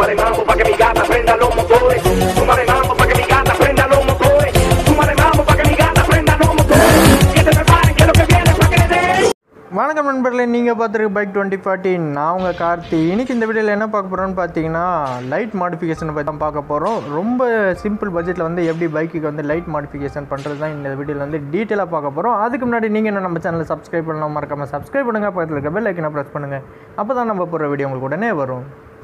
Súmale mambo pa' que mi gata prenda los motores. Súmale mambo pa' que mi gata prenda los motores. Súmale mambo pa' que mi gata prenda los motores. Que se preparen que lo que viene pa' que le den. வணக்கம் நண்பர்களே நீங்கள் பார்த்துருக்கு bike twenty forty நான் உங்கள் கார்த்தி இன்னைக்கு இந்த வீடியோவில் என்ன பார்க்க போகிறோம்னு பார்த்தீங்கன்னா லைட் மாடிஃபிகேஷனை பற்றி தான் பார்க்க போகிறோம் ரொம்ப சிம்பிள் பட்ஜெட்டில் வந்து எப்படி பைக்குக்கு வந்து லைட் மாடிஃபிகேஷன் பண்ணுறது தான் இந்த வீடியோவில் வந்து டீட்டெயிலாக பார்க்க போகிறோம் அதுக்கு முன்னாடி நீங்கள் என்ன நம்ம சேனலை சப்ஸ்கிரைப் பண்ணலாம் மறக்காமல் சப்ஸ்கிரைப் பண்ணுங்கள் பக்கத்தில் இருக்க பெல் ஐக்கனை ப்ரெஸ் பண்ணுங்கள் அப்போ தான் நம்ம போகிற வீடியோ உங்களுக்கு உடனே வரும்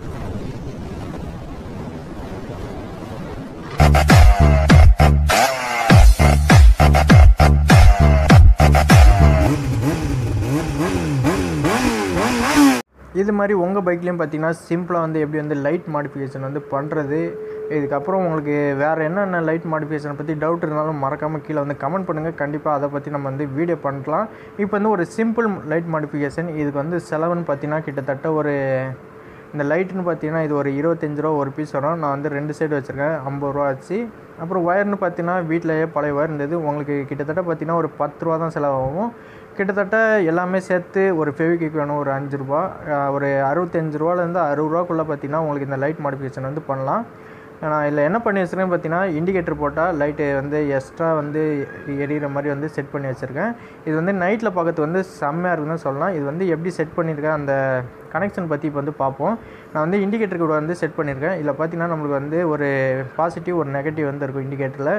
இது மாதிரி உங்கள் பைக்லேயும் பார்த்தீங்கன்னா சிம்பிளாக வந்து எப்படி வந்து லைட் மாடிஃபிகேஷன் வந்து பண்ணுறது இதுக்கப்புறம் உங்களுக்கு வேறு என்னென்ன லைட் மாடிஃபிகேஷனை பற்றி டவுட் இருந்தாலும் மறக்காமல் கீழே வந்து கமெண்ட் பண்ணுங்கள் கண்டிப்பாக அதை பற்றி நம்ம வந்து வீடியோ பண்ணலாம் இப்போ வந்து ஒரு சிம்பிள் லைட் மாடிஃபிகேஷன் இதுக்கு வந்து செலவுன்னு பார்த்தீங்கன்னா கிட்டத்தட்ட ஒரு இந்த லைட்டுன்னு பார்த்தீங்கன்னா இது ஒரு இருபத்தஞ்சி ரூபா ஒரு பீஸ் வரும் நான் வந்து ரெண்டு சைடு வச்சுருக்கேன் ஐம்பது ரூபா ஆச்சு அப்புறம் ஒயர்னு பார்த்தீங்கன்னா வீட்டிலேயே பழைய ஒயர் இருந்தது உங்களுக்கு கிட்டத்தட்ட பார்த்தீங்கன்னா ஒரு பத்து ரூபா தான் செலவாகும் கிட்டத்தட்ட எல்லாமே சேர்த்து ஒரு ஃபெவிக்விக் வேணும் ஒரு அஞ்சு ரூபா அஹ் ஒரு அறுபத்தஞ்சு ரூபாலேருந்து அறுபது ரூபாக்குள்ளே பார்த்தீங்கன்னா உங்களுக்கு இந்த லைட் மாடிஃபிகேஷன் வந்து பண்ணலாம் நான் இதில் என்ன பண்ணி வச்சுருக்கேன் பார்த்தீங்கன்னா இண்டிகேட்டர் போட்டால் லைட்டு வந்து எக்ஸ்ட்ரா வந்து எரியிற மாதிரி வந்து செட் பண்ணி வச்சுருக்கேன் இது வந்து நைட்டில் பார்க்கறது வந்து செம்மையாக இருக்குன்னு சொல்லலாம் இது வந்து எப்படி செட் பண்ணியிருக்கேன் அந்த கனெக்ஷன் பற்றி இப்போ வந்து பார்ப்போம் நான் வந்து இண்டிகேட்டர் கூட வந்து செட் பண்ணியிருக்கேன் இதில் பார்த்தீங்கன்னா நம்மளுக்கு வந்து ஒரு பாசிட்டிவ் ஒரு நெகட்டிவ் வந்து இருக்கும் இண்டிகேட்டரில்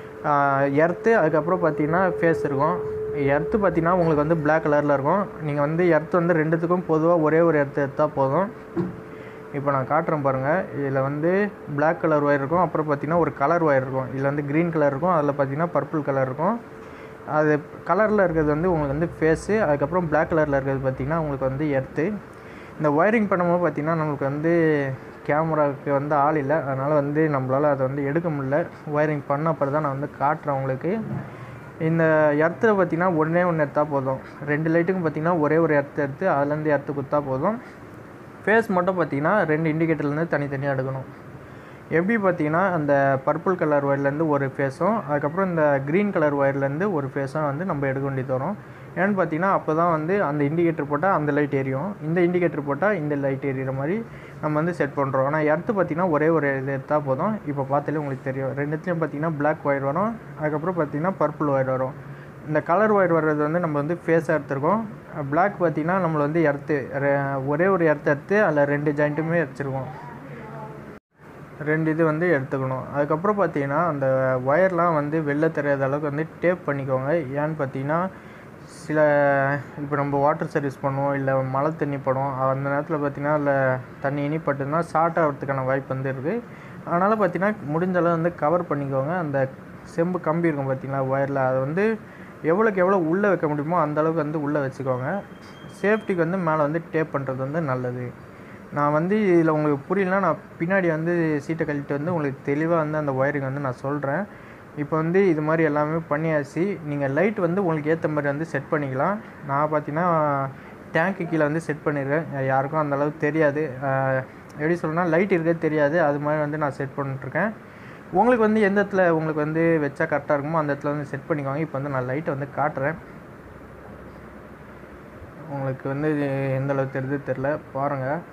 எர்த்து அதுக்கப்புறம் பார்த்தீங்கன்னா ஃபேஸ் இருக்கும் எர்த்து பார்த்தீங்கன்னா உங்களுக்கு வந்து Black கலரில் இருக்கும் நீங்கள் வந்து எர்த்து வந்து ரெண்டுத்துக்கும் பொதுவாக ஒரே ஒரு எர்த்து எடுத்தால் போதும் இப்போ நான் காட்டுறேன் பாருங்கள் இதில் வந்து Black கலர் ஒயர் இருக்கும் அப்புறம் பார்த்தீங்கன்னா ஒரு கலர் ஒயர் இருக்கும் இதில் வந்து க்ரீன் கலர் இருக்கும் அதில் பார்த்தீங்கன்னா பர்பிள் கலர் இருக்கும் அது கலரில் இருக்கிறது வந்து உங்களுக்கு வந்து ஃபேஸு அதுக்கப்புறம் Black கலரில் இருக்கிறது பார்த்தீங்கன்னா உங்களுக்கு வந்து எர்த்து இந்த ஒயரிங் பண்ணும்போது பார்த்தீங்கன்னா நம்மளுக்கு வந்து கேமராவுக்கு வந்து ஆள் இல்லை அதனால் வந்து நம்மளால் அதை வந்து எடுக்க முடியல ஒயரிங் பண்ண அப்புறம் தான் நான் வந்து காட்டுறேன் உங்களுக்கு இந்த எர்த்தில் பார்த்தீங்கன்னா ஒன்றே ஒன்று எடுத்தால் போதும் ரெண்டு லைட்டுக்கும் பார்த்தீங்கன்னா ஒரே ஒரு எர்த்து எடுத்து அதுலேருந்து எர்த்து குத்தா போதும் ஃபேஸ் மட்டும் பார்த்தீங்கன்னா ரெண்டு இண்டிகேட்டர்லேருந்து தனித்தனியாக எடுக்கணும் எப்படி பார்த்தீங்கன்னா அந்த பர்பிள் கலர் ஒயர்லேருந்து ஒரு ஃபேஸும் அதுக்கப்புறம் இந்த க்ரீன் கலர் ஒயர்லேருந்து ஒரு ஃபேஸும் வந்து நம்ம எடுக்க வேண்டியது வரும் ஏன்னு பார்த்தீங்கன்னா அப்போ தான் வந்து அந்த இண்டிகேட்டர் போட்டால் அந்த லைட் எரியும் இந்த இண்டிகேட்டர் போட்டால் இந்த லைட் எரியிற மாதிரி நம்ம வந்து செட் பண்ணுறோம் ஆனால் எர்த்து பார்த்தீங்கன்னா ஒரே ஒரு இது எடுத்தால் போதும் இப்போ பார்த்தாலே உங்களுக்கு தெரியும் ரெண்டுத்துலேயும் பார்த்தீங்கன்னா Black ஒயர் வரும் அதுக்கப்புறம் பார்த்தீங்கன்னா பர்பிள் ஒயர் வரும் இந்த கலர் ஒயர் வர்றது வந்து நம்ம வந்து ஃபேஸாக எடுத்துருக்கோம் Black பார்த்தீங்கன்னா நம்மளை வந்து எர்த்து ஒரே ஒரு எர்த்து எடுத்து அதில் ரெண்டு ஜாயிண்ட்டுமே வச்சுருக்கோம் ரெண்டு இது வந்து எடுத்துக்கணும் அதுக்கப்புறம் பார்த்தீங்கன்னா அந்த ஒயர்லாம் வந்து வெளில தெரியாத அளவுக்கு வந்து டேப் பண்ணிக்கோங்க ஏன்னு பார்த்தீங்கன்னா சில இப்போ நம்ம வாட்டர் சர்வீஸ் பண்ணுவோம் இல்லை மழை தண்ணி படும் அந்த நேரத்தில் பார்த்தீங்கன்னா அதில் தண்ணி இனிப்பட்டுன்னா ஷார்ட் ஆகிறதுக்கான வாய்ப்பு வந்து இருக்குது அதனால் பார்த்தீங்கன்னா முடிஞ்ச அளவு வந்து கவர் பண்ணிக்கோங்க அந்த செம்பு கம்பி இருக்கும் பார்த்தீங்களா ஒயரில் அதை வந்து எவ்வளோக்கு எவ்வளோ உள்ளே வைக்க முடியுமோ அந்த அளவுக்கு வந்து உள்ளே வச்சுக்கோங்க சேஃப்டிக்கு வந்து மேலே வந்து டேப் பண்ணுறது வந்து நல்லது நான் வந்து இதில் உங்களுக்கு புரியலனா நான் பின்னாடி வந்து சீட்டை கழட்டிட்டு வந்து உங்களுக்கு தெளிவாக வந்து அந்த ஒயரிங் வந்து நான் சொல்கிறேன் இப்போ வந்து இது மாதிரி எல்லாமே பண்ணியாச்சு நீங்கள் லைட் வந்து உங்களுக்கு ஏற்ற மாதிரி வந்து செட் பண்ணிக்கலாம் நான் பார்த்தீங்கன்னா டேங்க்கு கீழே வந்து செட் பண்ணிடுறேன் யாருக்கும் அந்த அளவுக்கு தெரியாது அஹ் எப்படி சொல்லணும்னா லைட் இருக்கிறது தெரியாது அது மாதிரி வந்து நான் செட் பண்ணிட்டுருக்கேன் உங்களுக்கு வந்து எந்த இடத்துல உங்களுக்கு வந்து வச்சா கரெக்டாக இருக்குமோ அந்த இடத்துல வந்து செட் பண்ணிக்கோங்க இப்போ வந்து நான் லைட்டை வந்து காட்டுறேன் உங்களுக்கு வந்து இது எந்த அளவுக்கு தெரியுது தெரில பாருங்கள்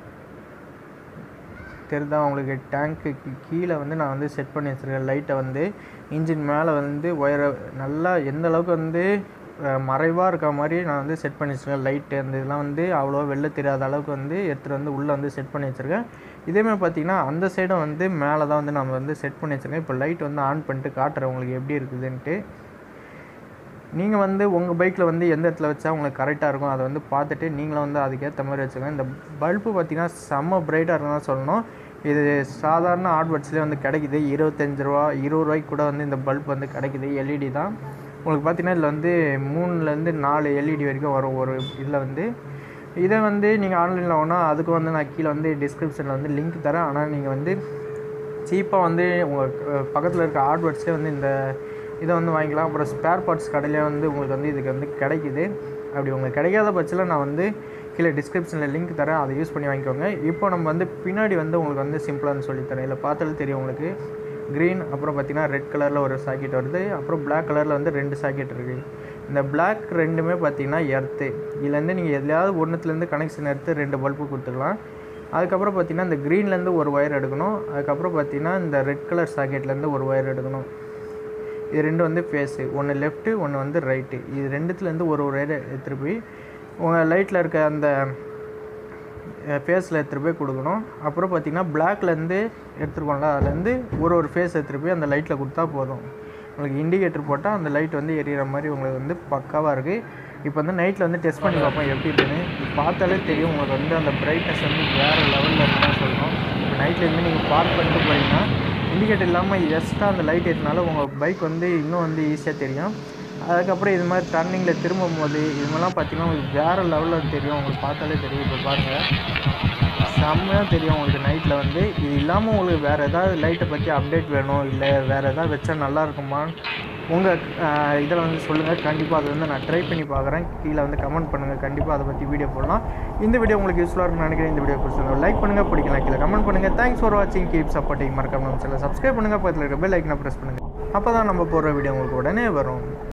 தெரிதா உங்களுக்கு டேங்க்கு கீழே வந்து நான் வந்து செட் பண்ணி வச்சுருக்கேன் லைட்டை வந்து இன்ஜின் மேலே வந்து ஒயரை நல்லா எந்த அளவுக்கு வந்து மறைவாக இருக்க மாதிரி நான் வந்து செட் பண்ணி வச்சுருக்கேன் லைட்டு அந்த இதெல்லாம் வந்து அவ்வளோ வெளில தெரியாத அளவுக்கு வந்து எடுத்துகிட்டு வந்து உள்ளே வந்து செட் பண்ணி வச்சுருக்கேன் இதேமாதிரி பார்த்தீங்கன்னா அந்த சைடும் வந்து மேலே தான் வந்து நம்ம வந்து செட் பண்ணி வச்சுருக்கேன் இப்போ லைட் வந்து ஆன் பண்ணிட்டு காட்டுறேன் உங்களுக்கு எப்படி இருக்குதுன்ட்டு நீங்கள் வந்து உங்கள் பைக்கில் வந்து எந்த இடத்துல வச்சா உங்களுக்கு கரெக்டாக இருக்கும் அதை வந்து பார்த்துட்டு நீங்களும் வந்து அதுக்கேற்ற மாதிரி வச்சுக்கோங்க இந்த பல்பு பார்த்தீங்கன்னா செம்ம பிரைட்டாக இருக்குன்னு தான் சொல்லணும் இது சாதாரண ஆட்வர்ட்ஸ்லேயே வந்து கிடைக்குது இருபத்தஞ்சு ரூபா இருபது ரூபாய்க்கு கூட வந்து இந்த பல்ப் வந்து கிடைக்குது எல்இடி தான் உங்களுக்கு பார்த்தீங்கன்னா இதில் வந்து மூணுலேருந்து நாலு எல்இடி வரைக்கும் வரும் ஒரு இதில் வந்து இதை வந்து நீங்கள் ஆன்லைனில் வாங்கினா அதுக்கு வந்து நான் கீழே வந்து டிஸ்கிரிப்ஷனில் வந்து லிங்க் தரேன் ஆனால் நீங்கள் வந்து சீப்பாக வந்து உங்கள் பக்கத்தில் இருக்க ஆட்வர்ட்ஸ்லேயே வந்து இந்த இதை வந்து வாங்கிக்கலாம் அப்புறம் ஸ்பேர் பார்ட்ஸ் கடையிலே வந்து உங்களுக்கு வந்து இதுக்கு வந்து கிடைக்குது அப்படி உங்களுக்கு கிடைக்காத பட்சத்தில் நான் வந்து கீழே டிஸ்கிரிப்ஷனில் லிங்க் தரேன் அதை யூஸ் பண்ணி வாங்கிக்கோங்க இப்போ நம்ம வந்து பின்னாடி வந்து உங்களுக்கு வந்து சிம்பிளானு சொல்லித்தரேன் இதில் பார்த்தாலே தெரியும் உங்களுக்கு க்ரீன் அப்புறம் பார்த்தீங்கன்னா ரெட் கலரில் ஒரு சாக்கெட் வருது அப்புறம் Black கலரில் வந்து ரெண்டு சாக்கெட் இருக்குது இந்த Black ரெண்டுமே பார்த்தீங்கன்னா எர்த்து இதுலேருந்து நீங்கள் எதுலையாவது ஒன்றுத்துலேருந்து கனெக்ஷன் எடுத்து ரெண்டு பல்பு கொடுத்துக்கலாம் அதுக்கப்புறம் பார்த்தீங்கன்னா இந்த க்ரீன்லேருந்து ஒரு ஒயர் எடுக்கணும் அதுக்கப்புறம் பார்த்தீங்கன்னா இந்த ரெட் கலர் சாக்கெட்லேருந்து ஒரு ஒயர் எடுக்கணும் இது ரெண்டு வந்து ஃபேஸு ஒன்று லெஃப்ட்டு ஒன்று வந்து ரைட்டு இது ரெண்டுத்துலேருந்து ஒரு ஒரு ஒயர் எடுத்துகிட்டு போய் உங்கள் லைட்டில் இருக்க அந்த ஃபேஸில் எடுத்துகிட்டு போய் கொடுக்கணும் அப்புறம் பார்த்தீங்கன்னா பிளாக்லேருந்து எடுத்துருக்கோம்ல அதுலேருந்து ஒரு ஒரு ஃபேஸ் எடுத்துகிட்டு போய் அந்த லைட்டில் கொடுத்தா போதும் உங்களுக்கு இண்டிகேட்டர் போட்டால் அந்த லைட் வந்து எரியிற மாதிரி உங்களுக்கு வந்து பக்காவாக இருக்குது இப்போ வந்து நைட்டில் வந்து டெஸ்ட் பண்ணி பார்ப்போம் எப்படி இருக்குன்னு இது பார்த்தாலே தெரியும் உங்களுக்கு வந்து அந்த பிரைட்னஸ் வந்து வேறு லெவலில் இருக்குன்னு சொல்லணும் இப்போ நைட்டில் இருந்து நீங்கள் பார்க் பண்ணிட்டு போகிறீங்கன்னா இண்டிகேட்டர் இல்லாமல் எக்ஸ்ட்ரா அந்த லைட் ஏற்றினால உங்கள் பைக் வந்து இன்னும் வந்து ஈஸியாக தெரியும் அதுக்கப்புறம் இது மாதிரி டர்னிங்கில் திரும்பும் போது இது மாதிரிலாம் பார்த்தீங்கன்னா உங்களுக்கு வேறு லெவலில் தெரியும் உங்களுக்கு பார்த்தாலே தெரியும் இப்போ பாருங்கள் செம்மையாக தெரியும் உங்களுக்கு நைட்டில் வந்து இது இல்லாமல் உங்களுக்கு வேறு ஏதாவது லைட்டை பற்றி அப்டேட் வேணும் இல்லை வேறு ஏதாவது வச்சா நல்லா இருக்குமா உங்கள் இதில் வந்து சொல்லுங்கள் கண்டிப்பாக அதை வந்து நான் ட்ரை பண்ணி பார்க்குறேன் கீழே வந்து கமெண்ட் பண்ணுங்கள் கண்டிப்பாக அதை பற்றி வீடியோ போடலாம் இந்த வீடியோ உங்களுக்கு யூஸ்ஃபுல்லாக இருக்கும்னு நினைக்கிறேன் இந்த வீடியோ பிடிச்சிருந்தோம் லைக் பண்ணுங்கள் பிடிக்கலாம் கீழே கமெண்ட் பண்ணுங்கள் தேங்க்ஸ் ஃபார் வாட்சிங் கீப் சப்போர்ட்டிங் மறக்காம நம்ம சேனல் சப்ஸ்கிரைப் பண்ணுங்கள் பக்கத்தில் இருக்க பெல் ஐக்கனை ப்ரெஸ் பண்ணுங்கள் அப்போ தான் நம்ம போடுற வீடியோ உங்களுக்கு உடனே வரும்